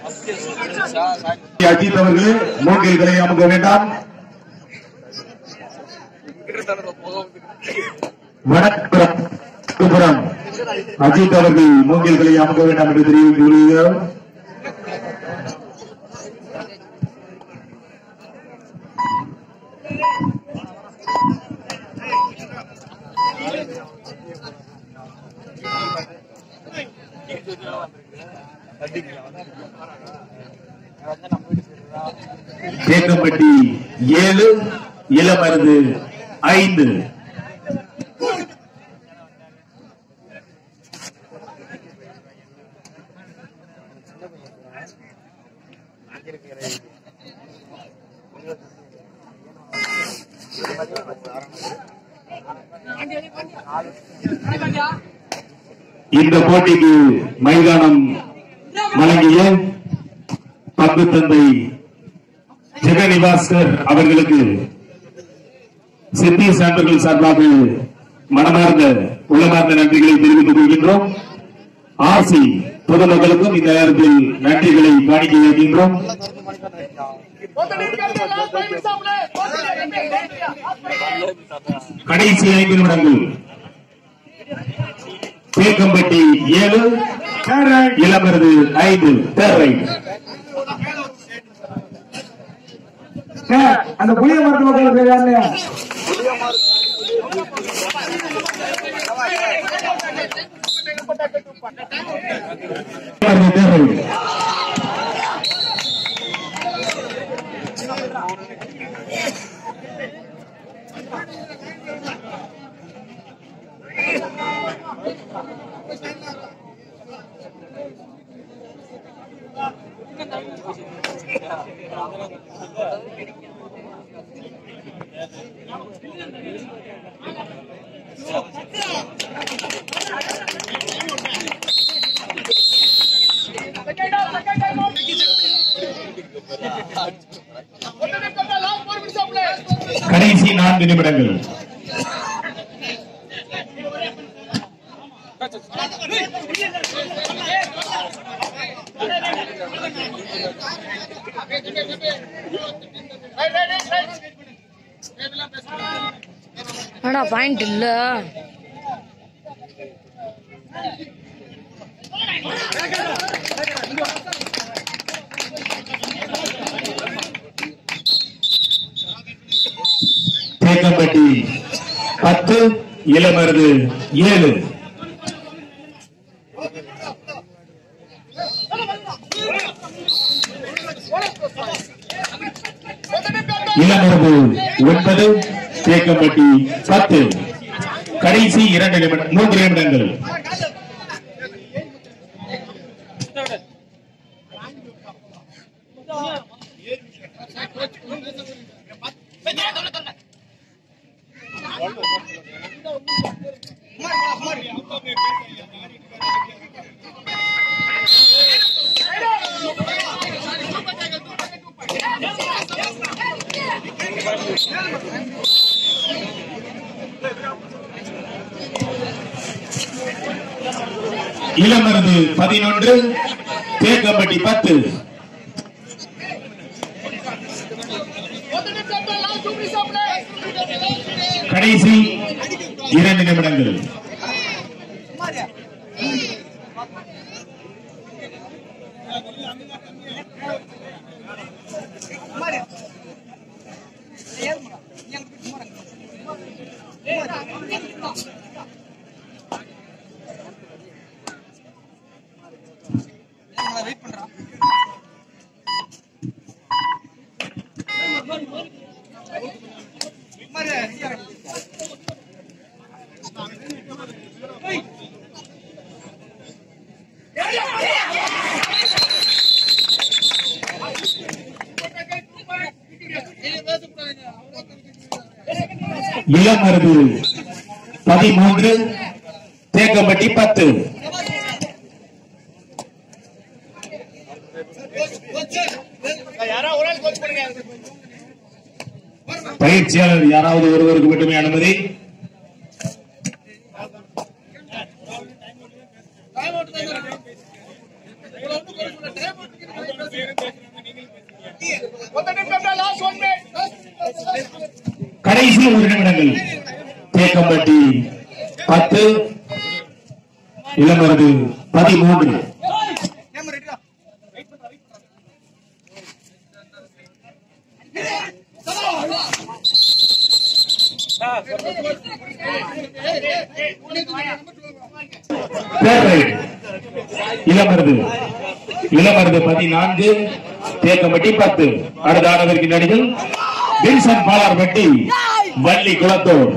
அஜித் அவர்களே மூங்கில்களை அமுக வேண்டாம் வடக்குப்புறம் அஜித் அவர்கள் மூங்கில்களை அமுக வேண்டாம் என்று தெரிவித்துள்ளார் தேக்கம்பட்டி ஏழு இளமருது ஐந்து இந்த போட்டிக்கு மைதானம் வழங்கிய பங்கு தந்தை ஜெகநிவாசர் அவர்களுக்கு சித்தி சான்றர்கள் சார்பாக மனமார்ந்த உள்ளமார்ந்த நன்றிகளை தெரிவித்துக் கொள்கின்றோம் ஆசி பொதுமக்களுக்கும் இந்த நேரத்தில் நன்றிகளை காணிக்க வைக்கின்றோம் கடைசி ஐந்து நிமிடங்கள் தேக்கம்பட்டி ஏழு இளமருது ஐந்து தேர்வை அந்த புளிய மரத்து மக்கள் பேர் யாருங்க இளமருது தேர்வை கடைசி நான்கு நிமிடங்கள் ஆனா பாயிண்ட் இல்ல தேக்கம்பட்டி பத்து இளமருது ஏழு இளமருது ஒன்பது தேக்கம்பட்டி பத்து கடைசி இரண்டு நிமிடம் மூன்று நிமிடங்கள் இளமருது பதினொன்று தேக்கம்பட்டி பத்து கடைசி இரண்டு நிமிடங்கள் இளமருது பதிமூன்று தேக்கம்பட்டி பத்து பயிற்சியாளர் யாராவது ஒருவருக்கு மட்டுமே அனுமதி டைம் அவுட் தான் கடைசி ஒரு நிமிடங்கள் தேக்கம்பட்டி பத்து இளமரது பதிமூன்று பேட்டை இளமருது இளமருது பதினான்கு தேக்கம்பட்டி பத்து அடுத்த ஆடவருக்கு நடிகள் வில்சன் பாலார்பட்டி வள்ளி குளத்தூர்